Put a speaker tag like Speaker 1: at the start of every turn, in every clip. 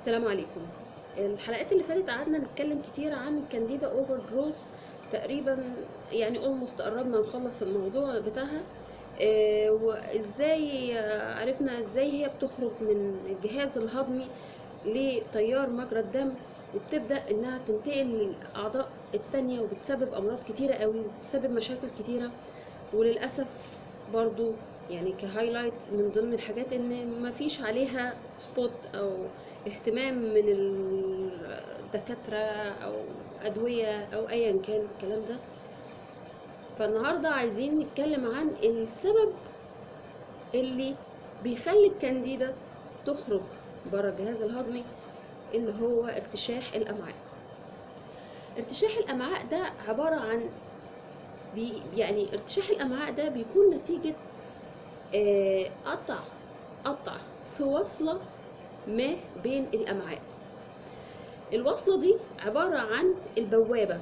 Speaker 1: السلام عليكم الحلقات اللي فاتت قعدنا نتكلم كتير عن الكانديدا اوفر جروث تقريبا يعني اولموست قربنا نخلص الموضوع بتاعها آه، وازاي آه، عرفنا ازاي هي بتخرج من الجهاز الهضمي لتيار مجرى الدم وبتبدا انها تنتقل للاعضاء التانية وبتسبب امراض كتيره قوي وبتسبب مشاكل كتيره وللاسف برضو يعني كهايلايت من ضمن الحاجات ان مفيش عليها سبوت او اهتمام من الدكاترة او ادوية او ايا كان الكلام ده فالنهاردة عايزين نتكلم عن السبب اللي بيخلي الكانديدا تخرج بره الجهاز الهضمي اللي هو ارتشاح الامعاء ارتشاح الامعاء ده عبارة عن بي يعني ارتشاح الامعاء ده بيكون نتيجة آه، قطع قطع في وصلة ما بين الأمعاء الوصلة دي عبارة عن البوابة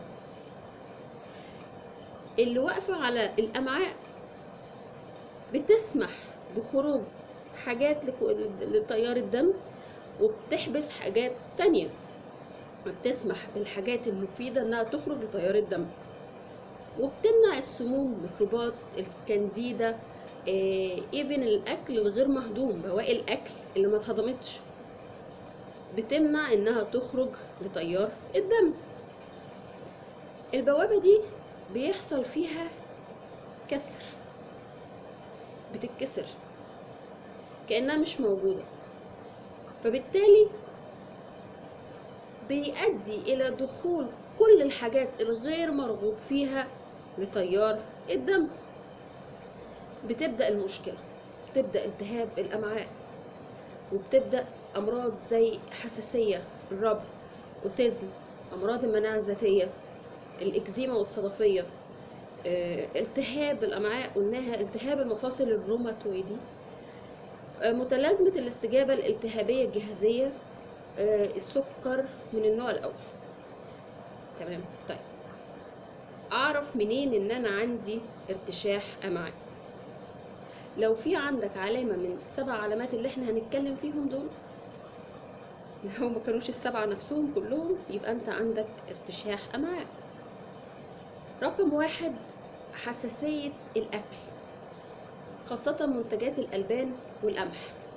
Speaker 1: اللي واقفة على الأمعاء بتسمح بخروج حاجات لك- لتيار الدم وبتحبس حاجات تانية بتسمح بالحاجات المفيدة انها تخرج لتيار الدم وبتمنع السموم ميكروبات الكانديدا ايفن الاكل الغير مهضوم بواقي الاكل اللي ما اتهضمتش بتمنع انها تخرج لتيار الدم البوابه دي بيحصل فيها كسر بتتكسر كانها مش موجوده فبالتالي بيؤدي الى دخول كل الحاجات الغير مرغوب فيها لتيار الدم بتبدأ المشكلة بتبدأ التهاب الأمعاء وبتبدأ أمراض زي حساسية الربو أوتيزم أمراض المناعة الذاتية الإكزيما والصدفية آه، التهاب الأمعاء قلناها التهاب المفاصل الروماتويدي آه، متلازمة الاستجابة الالتهابية الجهازية آه، السكر من النوع الأول تمام طيب أعرف منين إن أنا عندي ارتشاح أمعاء لو في عندك علامة من السبع علامات اللي احنا هنتكلم فيهم دول لو ما كانوش السبعة نفسهم كلهم يبقى انت عندك ارتشاح امعاء رقم واحد حساسية الاكل خاصة منتجات الالبان والقمح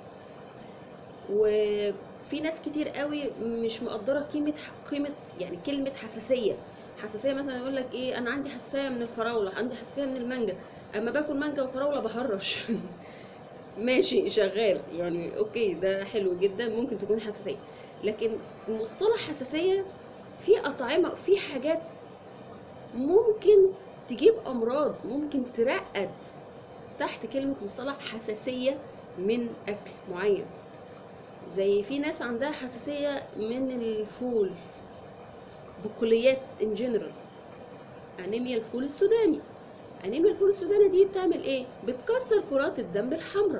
Speaker 1: وفي ناس كتير قوي مش مقدرة قيمة قيمة يعني كلمة حساسية حساسية مثلا يقول لك ايه انا عندي حساسية من الفراولة عندي حساسية من المانجا اما باكل مانجا وفراوله بهرش ماشي شغال يعني اوكي ده حلو جدا ممكن تكون حساسيه لكن مصطلح حساسيه في اطعمه في حاجات ممكن تجيب امراض ممكن ترقد تحت كلمه مصطلح حساسيه من اكل معين زي في ناس عندها حساسيه من الفول بكليات ان جنرال انيميا الفول السوداني انيميا الفول السوداني دي بتعمل ايه بتكسر كرات الدم الحمراء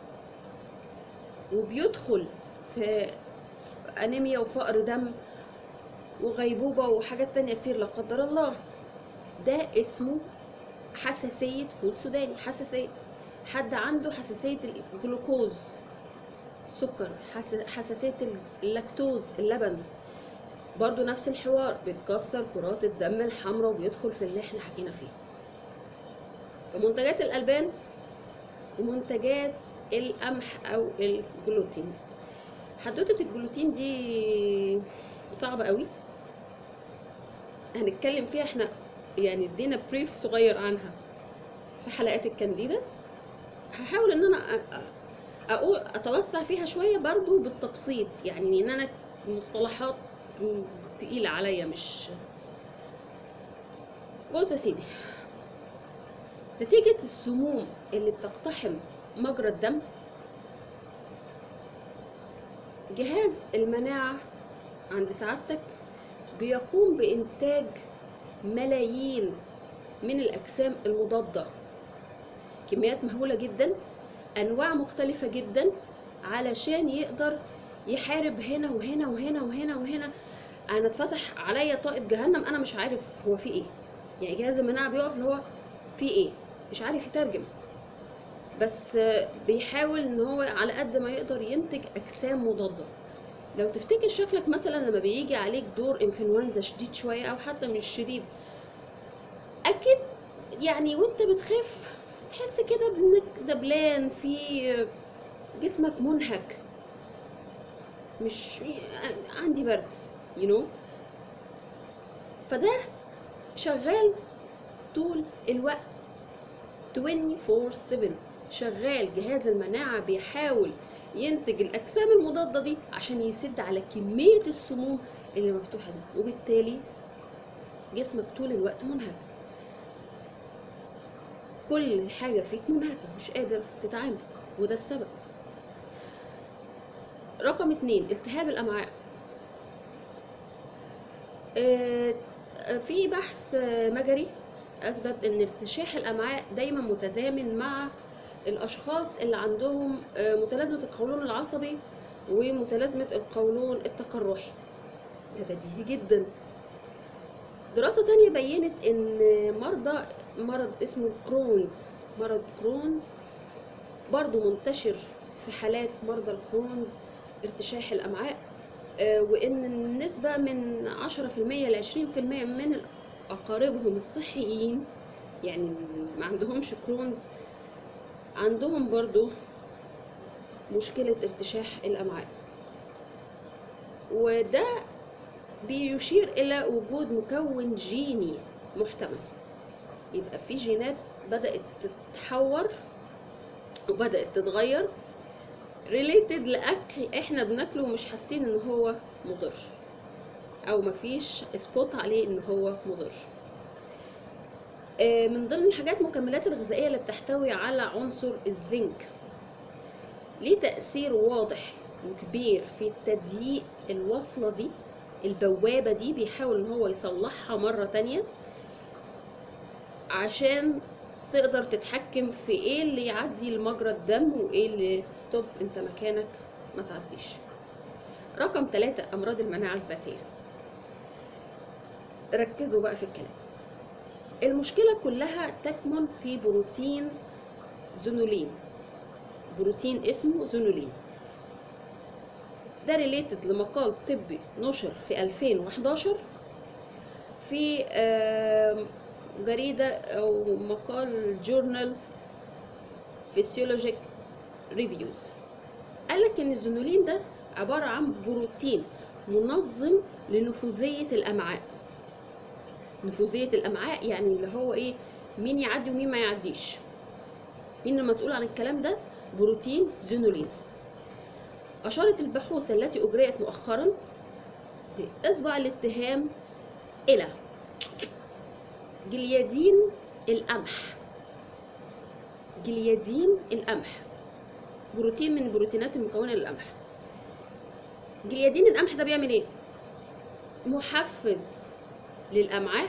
Speaker 1: وبيدخل في في انيميا وفقر دم وغيبوبة وحاجات تانية كتير لا قدر الله ده اسمه حساسية فول سوداني حساسية حد عنده حساسية الجلوكوز سكر حس- حساسية اللاكتوز اللبن برضو نفس الحوار بتكسر كرات الدم الحمراء وبيدخل في اللي احنا حكينا فيه فمنتجات الألبان ومنتجات القمح أو الجلوتين حدوتة الجلوتين دي صعبة قوي هنتكلم فيها احنا يعني ادينا بريف صغير عنها في حلقات الكانديدا هحاول ان انا أ- أ- اقول اتوسع فيها شوية برضو بالتبسيط يعني ان انا مصطلحات تقيلة عليا مش بص يا سيدي نتيجة السموم اللي بتقتحم مجرى الدم جهاز المناعة عند سعادتك بيقوم بإنتاج ملايين من الأجسام المضادة كميات مهولة جدا أنواع مختلفة جدا علشان يقدر يحارب هنا وهنا وهنا وهنا وهنا أنا اتفتح عليا طاقة جهنم أنا مش عارف هو في إيه يعني جهاز المناعة بيقف اللي هو في إيه مش عارف يترجم بس بيحاول ان هو على قد ما يقدر ينتج اجسام مضاده لو تفتكر شكلك مثلا لما بيجي عليك دور انفلونزا شديد شويه او حتى مش شديد اكيد يعني وانت بتخف تحس كده بانك دبلان في جسمك منهك مش عندي برد you know فده شغال طول الوقت 24/7 شغال جهاز المناعة بيحاول ينتج الأجسام المضادة دي عشان يسد على كمية السموم اللي مفتوحة دي وبالتالي جسمك طول الوقت منهك كل حاجة فيك منهكة مش قادر تتعامل وده السبب رقم اتنين التهاب الأمعاء آه، في بحث آه، مجري اثبت ان ارتشاح الامعاء دايما متزامن مع الاشخاص اللي عندهم آه، متلازمه القولون العصبي ومتلازمه القولون التقرحي ده بديهي جدا دراسة تانية بينت ان مرضى مرض اسمه الكرونز مرض كرونز برضو منتشر في حالات مرضى الكرونز ارتشاح الامعاء آه، وان النسبة من 10% ل 20% من أقاربهم الصحيين يعني ما عندهمش كرونز عندهم برضو مشكلة ارتشاح الأمعاء وده بيشير إلى وجود مكون جيني محتمل يبقى في جينات بدأت تتحور وبدأت تتغير ريليتد لأكل احنا بناكله ومش حاسين ان هو مضر او مفيش سبوت عليه ان هو مضر آه، من ضمن الحاجات المكملات الغذائيه اللي بتحتوي على عنصر الزنك ليه تاثير واضح وكبير في تضييق الوصله دي البوابه دي بيحاول ان هو يصلحها مره تانية عشان تقدر تتحكم في ايه اللي يعدي لمجرى الدم وايه اللي ستوب انت مكانك ما تعديش رقم ثلاثة أمراض المناعة الذاتية ركزوا بقى في الكلام المشكلة كلها تكمن في بروتين زونولين بروتين اسمه زونولين ده ريليتد لمقال طبي نشر في 2011 في آم، جريدة أو مقال جورنال فيسيولوجيك ريفيوز قالك إن الزونولين ده عبارة عن بروتين منظم لنفوذية الأمعاء نفوذية الأمعاء يعني اللي هو إيه مين يعدي ومين ما يعديش مين المسؤول عن الكلام ده بروتين زينولين أشارت البحوث التي أجريت مؤخرا بإصبع الاتهام إلى جليادين القمح جليادين القمح بروتين من البروتينات المكونة للقمح جليادين القمح ده بيعمل ايه محفز للامعاء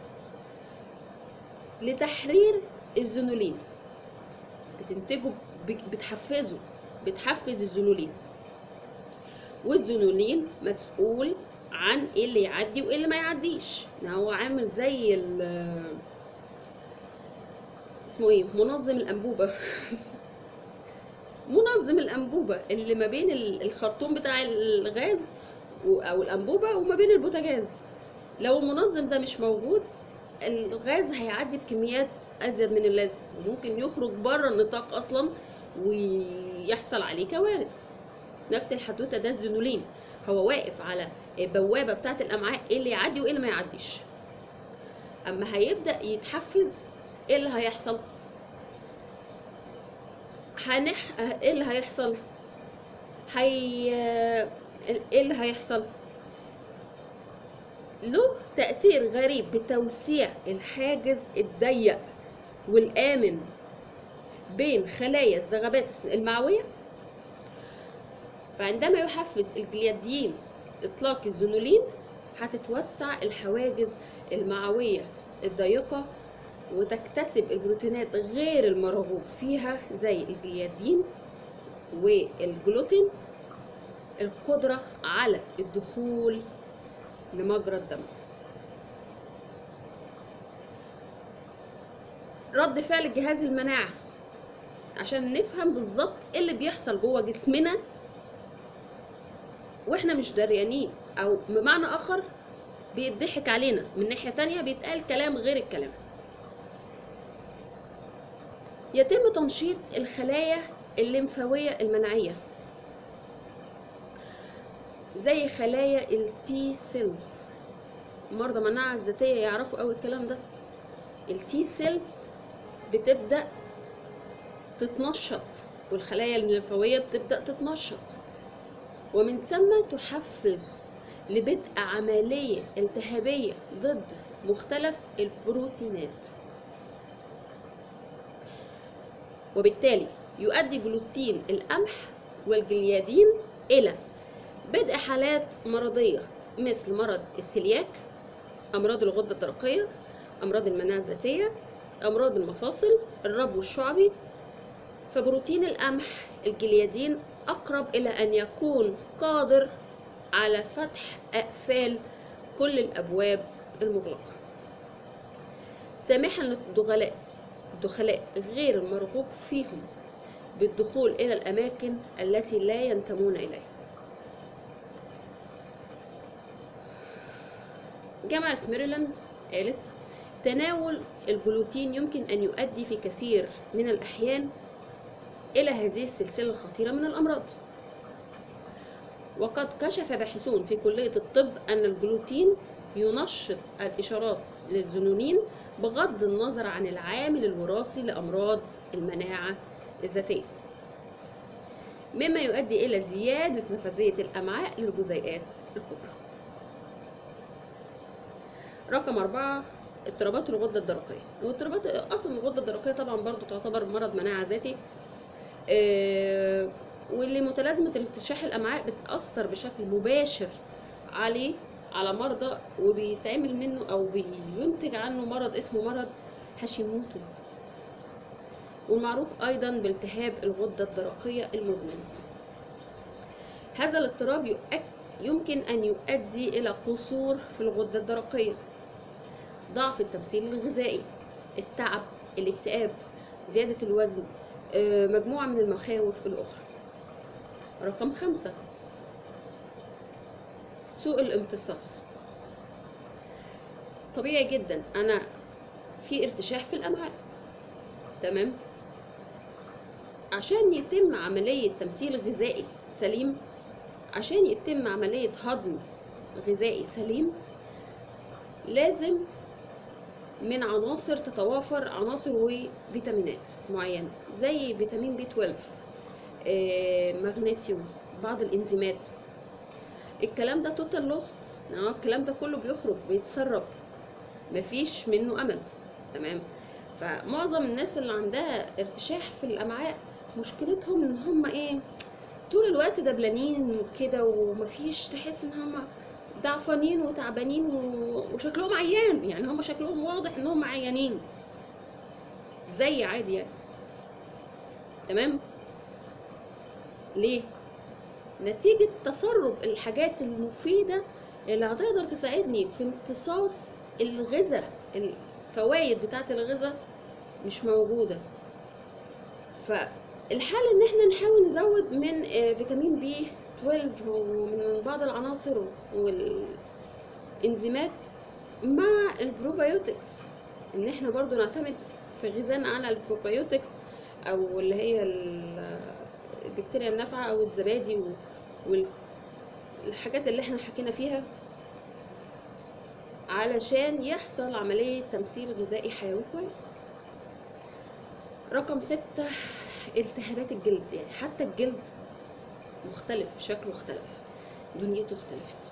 Speaker 1: لتحرير الزنولين بتنتجه بك- بتحفزه بتحفز الزنولين والزنولين مسؤول عن ايه اللي يعدي وايه اللي ما يعديش يعني هو عامل زي ال اسمه ايه منظم الانبوبه منظم الانبوبه اللي ما بين ال- الخرطوم بتاع الغاز و- او الانبوبه وما بين البوتاجاز لو المنظم ده مش موجود الغاز هيعدي بكميات ازيد من اللازم وممكن يخرج بره النطاق اصلا ويحصل عليه كوارث نفس الحدوته ده الزنولين هو واقف على البوابه بتاعه الامعاء ايه اللي يعدي وايه اللي ما يعديش اما هيبدا يتحفز ايه اللي هيحصل هنح ايه اللي هيحصل هي ايه اللي هيحصل له تأثير غريب بتوسيع الحاجز الضيق والآمن بين خلايا الزغبات المعوية فعندما يحفز الجلياديين إطلاق الزنولين هتتوسع الحواجز المعوية الضيقة وتكتسب البروتينات غير المرغوب فيها زي الجليادين والجلوتين القدرة على الدخول لمجرى الدم رد فعل جهاز المناعة عشان نفهم بالظبط ايه اللي بيحصل جوه جسمنا واحنا مش دريانين او بمعنى اخر بيضحك علينا من ناحية تانية بيتقال كلام غير الكلام يتم تنشيط الخلايا الليمفاوية المناعية زي خلايا التي سيلز مرضى مناعة الذاتية يعرفوا قوي الكلام ده التي سيلز بتبدأ تتنشط والخلايا الليمفاوية بتبدأ تتنشط ومن ثم تحفز لبدء عملية التهابية ضد مختلف البروتينات وبالتالي يؤدي جلوتين القمح والجليادين إلى بدء حالات مرضية مثل مرض السلياك أمراض الغدة الدرقية أمراض المناعة الذاتية أمراض المفاصل الربو الشعبي فبروتين القمح الجليادين أقرب إلى أن يكون قادر على فتح أقفال كل الأبواب المغلقة سامحا للدخلاء الدخلاء غير المرغوب فيهم بالدخول إلى الأماكن التي لا ينتمون إليها جامعة ميريلاند قالت تناول الجلوتين يمكن أن يؤدي في كثير من الأحيان إلى هذه السلسلة الخطيرة من الأمراض وقد كشف باحثون في كلية الطب أن الجلوتين ينشط الإشارات للذنونين بغض النظر عن العامل الوراثي لأمراض المناعة الذاتية مما يؤدي إلى زيادة نفاذية الأمعاء للجزيئات الكبرى رقم أربعة اضطرابات الغدة الدرقية واضطرابات أصلا الغدة الدرقية طبعا برضو تعتبر مرض مناعة ذاتي آه، واللي متلازمة الارتشاح الأمعاء بتأثر بشكل مباشر عليه على مرضى وبيتعمل منه أو بينتج عنه مرض اسمه مرض هاشيموتو والمعروف أيضا بالتهاب الغدة الدرقية المزمن هذا الاضطراب يؤك- يمكن أن يؤدي إلى قصور في الغدة الدرقية ضعف التمثيل الغذائي التعب الاكتئاب زيادة الوزن آه، مجموعة من المخاوف الأخرى رقم خمسة سوء الامتصاص طبيعي جدا أنا في ارتشاح في الأمعاء تمام عشان يتم عملية تمثيل غذائي سليم عشان يتم عملية هضم غذائي سليم لازم من عناصر تتوافر عناصر وفيتامينات معينة زي فيتامين بي 12 آه، مغنيسيوم بعض الانزيمات الكلام ده توتال لوست الكلام ده كله بيخرج بيتسرب مفيش منه امل تمام فمعظم الناس اللي عندها ارتشاح في الامعاء مشكلتهم ان هم ايه طول الوقت دبلانين وكده ومفيش تحس ان هم ضعفانين وتعبانين و- وشكلهم عيان يعني هم شكلهم واضح ان هم عيانين زي عادي يعني تمام ليه نتيجة تسرب الحاجات المفيدة اللي هتقدر تساعدني في امتصاص الغذاء الفوائد بتاعة الغذاء مش موجودة فالحل ان احنا نحاول نزود من آه، فيتامين بي 12 ومن بعض العناصر والانزيمات مع البروبيوتكس ان احنا برضو نعتمد في غذائنا على البروبيوتكس او اللي هي ال- البكتيريا النافعة او الزبادي والحاجات اللي احنا حكينا فيها علشان يحصل عملية تمثيل غذائي حيوي كويس رقم ستة التهابات الجلد يعني حتى الجلد مختلف شكله اختلف دنيته اختلفت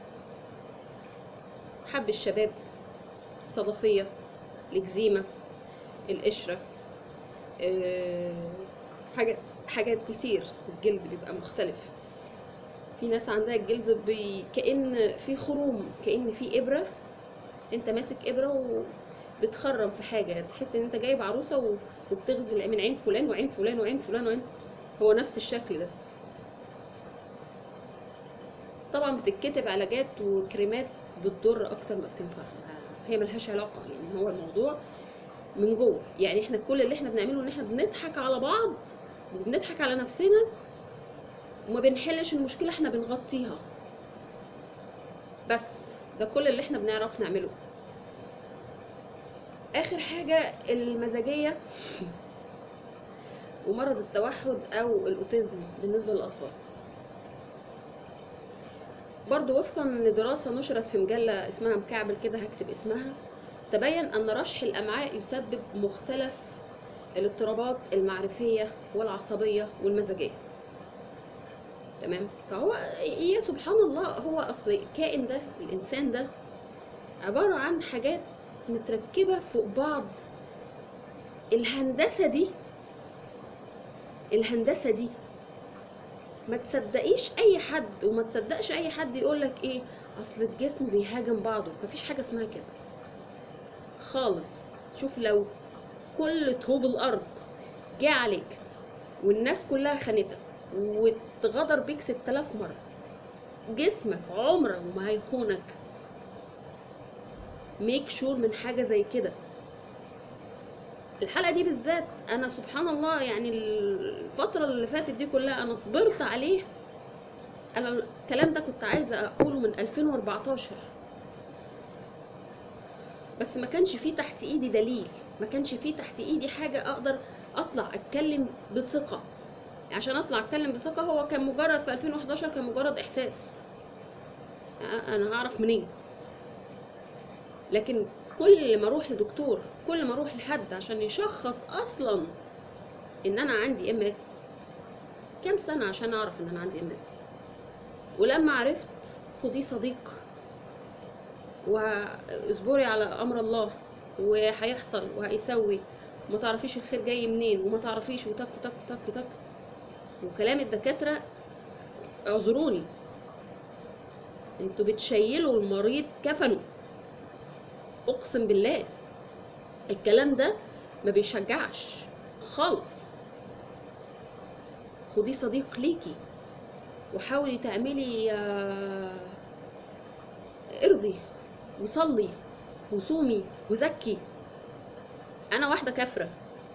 Speaker 1: حب الشباب الصدفية الإكزيما القشرة آه، حاجة حاجات كتير الجلد بيبقى مختلف في ناس عندها الجلد بي... كأن في خروم كأن في إبرة انت ماسك إبرة وبتخرم في حاجة تحس ان انت جايب عروسة و... وبتغزل من عين فلان وعين فلان وعين فلان وعين هو نفس الشكل ده طبعا بتتكتب علاجات وكريمات بتضر اكتر ما بتنفع هي ملهاش علاقه يعني هو الموضوع من جوه يعني احنا كل اللي احنا بنعمله ان احنا بنضحك على بعض وبنضحك على نفسنا وما بنحلش المشكله احنا بنغطيها بس ده كل اللي احنا بنعرف نعمله اخر حاجه المزاجيه ومرض التوحد او الاوتيزم بالنسبه للاطفال برضو وفقا لدراسة نشرت في مجلة اسمها مكعبل كده هكتب اسمها تبين أن رشح الأمعاء يسبب مختلف الاضطرابات المعرفية والعصبية والمزاجية تمام فهو يا سبحان الله هو أصل الكائن ده الإنسان ده عبارة عن حاجات متركبة فوق بعض الهندسة دي الهندسة دي ما تصدقيش اي حد وما تصدقش اي حد يقول لك ايه اصل الجسم بيهاجم بعضه مفيش حاجه اسمها كده خالص شوف لو كل طوب الارض جه عليك والناس كلها خانتك واتغدر بيك 6000 مره جسمك عمره ما هيخونك ميك شور من حاجه زي كده الحلقه دي بالذات انا سبحان الله يعني الفتره اللي فاتت دي كلها انا صبرت عليه انا الكلام ده كنت عايزه اقوله من 2014 بس ما كانش فيه تحت ايدي دليل ما كانش فيه تحت ايدي حاجه اقدر اطلع اتكلم بثقه عشان اطلع اتكلم بثقه هو كان مجرد في 2011 كان مجرد احساس انا هعرف منين لكن كل ما اروح لدكتور كل ما اروح لحد عشان يشخص اصلا ان انا عندي ام اس كام سنه عشان اعرف ان انا عندي ام اس ولما عرفت خديه صديق واصبري على امر الله وهيحصل وهيسوي وما تعرفيش الخير جاي منين وما تعرفيش وتك تك تك تك وكلام الدكاتره اعذروني انتوا بتشيلوا المريض كفنه اقسم بالله الكلام ده ما بيشجعش خالص خديه صديق ليكي وحاولي تعملي ارضي وصلي وصومي وزكي انا واحده كافره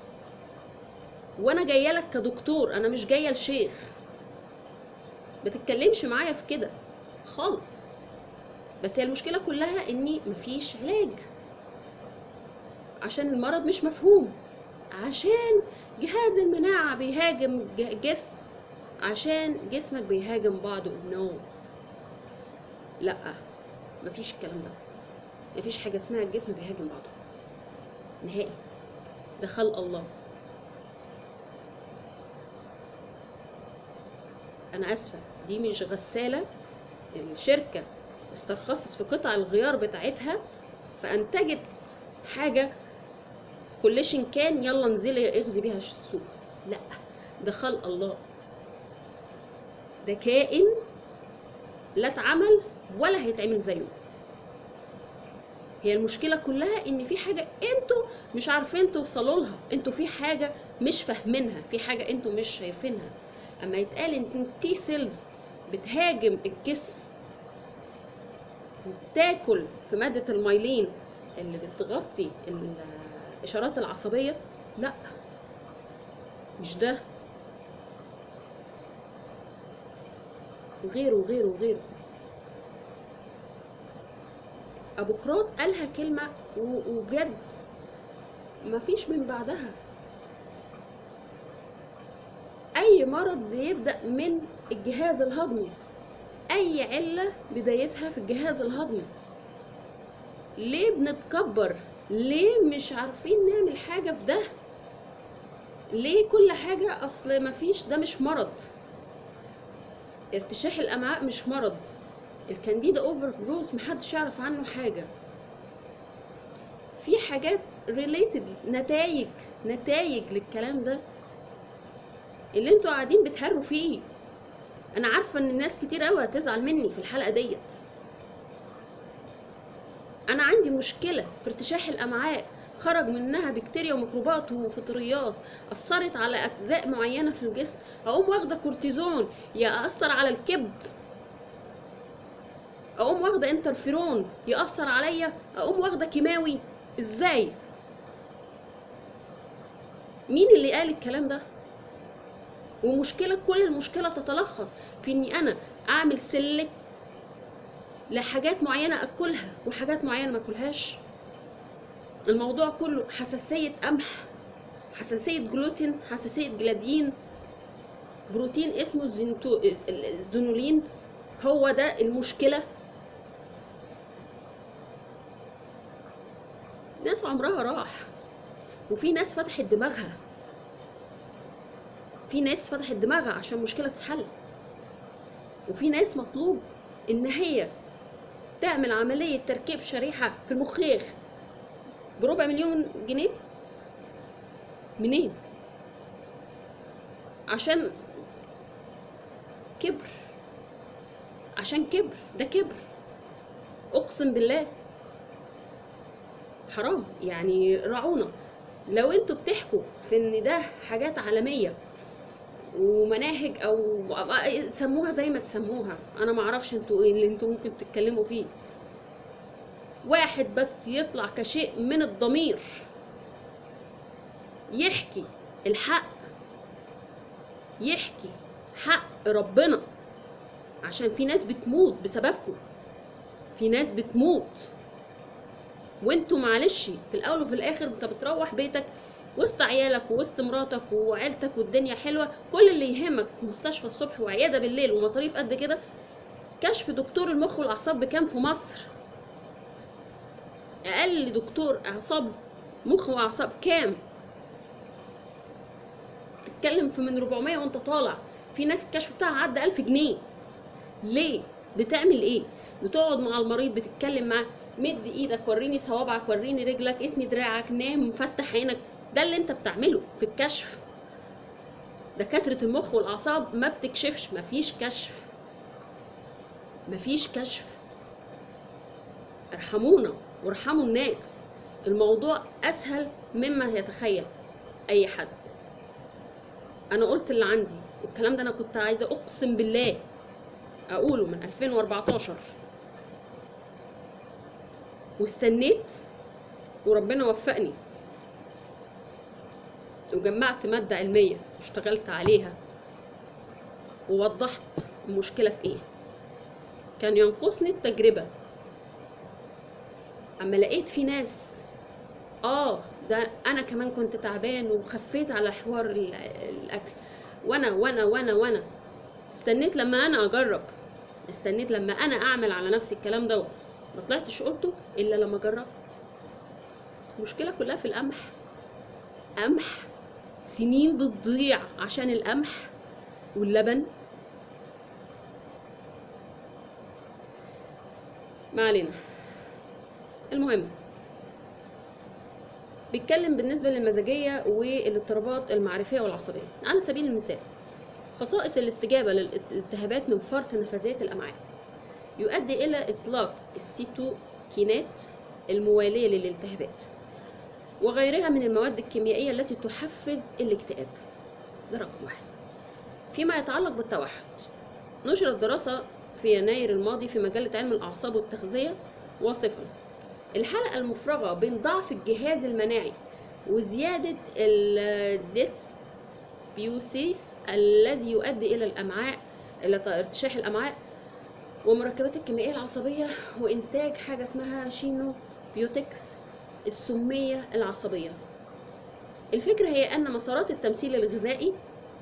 Speaker 1: وانا جايه لك كدكتور انا مش جايه لشيخ ما تتكلمش معايا في كده خالص بس هي المشكله كلها اني مفيش علاج عشان المرض مش مفهوم عشان جهاز المناعه بيهاجم الجسم عشان جسمك بيهاجم بعضه نو no. لا مفيش الكلام ده مفيش حاجه اسمها الجسم بيهاجم بعضه نهائي ده خلق الله انا اسفه دي مش غساله الشركه استرخصت في قطع الغيار بتاعتها فانتجت حاجه كلشن كان يلا انزلي اغزي بيها السوق لا ده خلق الله ده كائن لا اتعمل ولا هيتعمل زيه هي المشكله كلها ان في حاجه انتوا مش عارفين توصلوا لها انتوا في حاجه مش فاهمينها في حاجه انتوا مش شايفينها اما يتقال ان التي سيلز بتهاجم الجسم وبتاكل في ماده الميلين اللي بتغطي الاشارات العصبيه لا مش ده وغيره وغيره وغيره ابو قراط قالها كلمه وبجد مفيش من بعدها اي مرض بيبدا من الجهاز الهضمي اي عله بدايتها في الجهاز الهضمي ليه بنتكبر ليه مش عارفين نعمل حاجه في ده ليه كل حاجه اصل مفيش ده مش مرض ارتشاح الامعاء مش مرض الكانديدا اوفر جروس محدش يعرف عنه حاجه في حاجات ريليتد نتائج نتائج للكلام ده اللي انتوا قاعدين بتهروا فيه انا عارفه ان الناس كتير قوي هتزعل مني في الحلقه ديت انا عندي مشكله في ارتشاح الامعاء خرج منها بكتيريا وميكروبات وفطريات اثرت على اجزاء معينه في الجسم اقوم واخده كورتيزون ياثر على الكبد اقوم واخده انترفيرون ياثر عليا اقوم واخده كيماوي ازاي مين اللي قال الكلام ده ومشكله كل المشكله تتلخص في اني انا اعمل سلك لحاجات معينه اكلها وحاجات معينه ما اكلهاش الموضوع كله حساسيه قمح حساسيه جلوتين حساسيه جلادين بروتين اسمه الزنتو... الزنولين هو ده المشكله ناس عمرها راح وفي ناس فتحت دماغها في ناس فتحت دماغها عشان مشكلة تتحل وفي ناس مطلوب ان هي تعمل عملية تركيب شريحة في المخيخ بربع مليون جنيه منين عشان كبر عشان كبر ده كبر اقسم بالله حرام يعني راعونا لو انتوا بتحكوا في ان ده حاجات عالميه ومناهج او سموها زي ما تسموها انا ما اعرفش انتوا ايه اللي انتوا ممكن تتكلموا فيه واحد بس يطلع كشيء من الضمير يحكي الحق يحكي حق ربنا عشان في ناس بتموت بسببكم في ناس بتموت وانتوا معلش في الاول وفي الاخر انت بتروح بيتك وسط عيالك ووسط مراتك وعيلتك والدنيا حلوه كل اللي يهمك مستشفى الصبح وعياده بالليل ومصاريف قد كده كشف دكتور المخ والاعصاب بكام في مصر اقل دكتور اعصاب مخ واعصاب كام تتكلم في من 400 وانت طالع في ناس الكشف بتاعها عدى 1000 جنيه ليه بتعمل ايه بتقعد مع المريض بتتكلم معاه مد ايدك وريني صوابعك وريني رجلك اتني دراعك نام فتح عينك ده اللي انت بتعمله في الكشف دكاترة المخ والأعصاب ما بتكشفش مفيش كشف مفيش كشف ارحمونا وارحموا الناس الموضوع أسهل مما يتخيل أي حد أنا قلت اللي عندي والكلام ده أنا كنت عايزة أقسم بالله أقوله من 2014 واستنيت وربنا وفقني وجمعت مادة علمية واشتغلت عليها ووضحت المشكلة في ايه كان ينقصني التجربة اما لقيت في ناس اه ده انا كمان كنت تعبان وخفيت على حوار ال- الاكل وانا وانا وانا وانا استنيت لما انا اجرب استنيت لما انا اعمل على نفسي الكلام دوت ما طلعتش قلته الا لما جربت المشكله كلها في القمح قمح سنين بتضيع عشان القمح واللبن ما علينا المهم بيتكلم بالنسبة للمزاجية والاضطرابات المعرفية والعصبية على سبيل المثال خصائص الاستجابة للالتهابات من فرط نفاذات الأمعاء يؤدي إلى إطلاق السيتوكينات الموالية للالتهابات وغيرها من المواد الكيميائية التي تحفز الاكتئاب ده رقم واحد فيما يتعلق بالتوحد نشرت دراسة في يناير الماضي في مجلة علم الأعصاب والتغذية واصفا الحلقة المفرغة بين ضعف الجهاز المناعي وزيادة الديسبيوسيس الذي يؤدي إلى الأمعاء إلى ارتشاح الأمعاء ومركبات الكيميائية العصبية وإنتاج حاجة اسمها شينو بيوتكس السمية العصبية الفكرة هي أن مسارات التمثيل الغذائي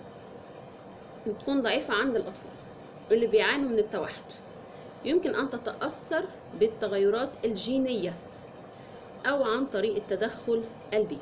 Speaker 1: بتكون ضعيفة عند الأطفال اللي بيعانوا من التوحد يمكن أن تتأثر بالتغيرات الجينية أو عن طريق التدخل البيئي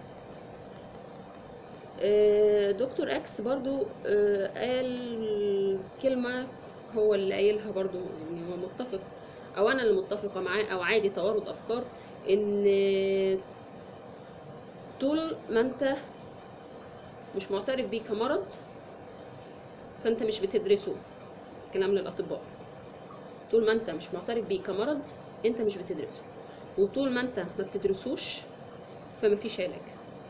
Speaker 1: آه، دكتور اكس برضو آه، قال كلمة هو اللي قايلها برضو يعني هو متفق او انا اللي متفقة معاه او عادي توارد افكار ان طول ما انت مش معترف بيه كمرض فانت مش بتدرسه كلام للاطباء طول ما انت مش معترف بيه كمرض انت مش بتدرسه وطول ما انت ما بتدرسوش فمفيش علاج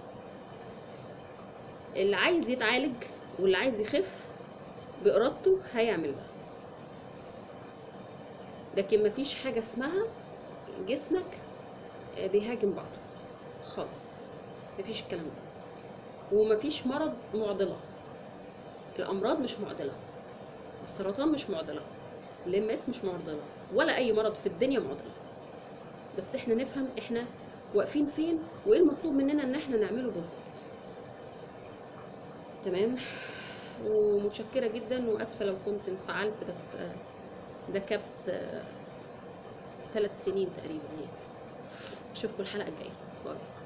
Speaker 1: اللي عايز يتعالج واللي عايز يخف بإرادته هيعمل ده لكن مفيش حاجة اسمها جسمك بيهاجم بعضه خالص مفيش الكلام ده ومفيش مرض معضلة الامراض مش معضله السرطان مش معضله الام اس مش معضله ولا اي مرض في الدنيا معضله بس احنا نفهم احنا واقفين فين وايه المطلوب مننا ان احنا نعمله بالظبط تمام ومتشكرة جدا واسفة لو كنت انفعلت بس آه، ده كبت ثلاث سنين تقريبا يعني اشوفكم الحلقة الجاية باي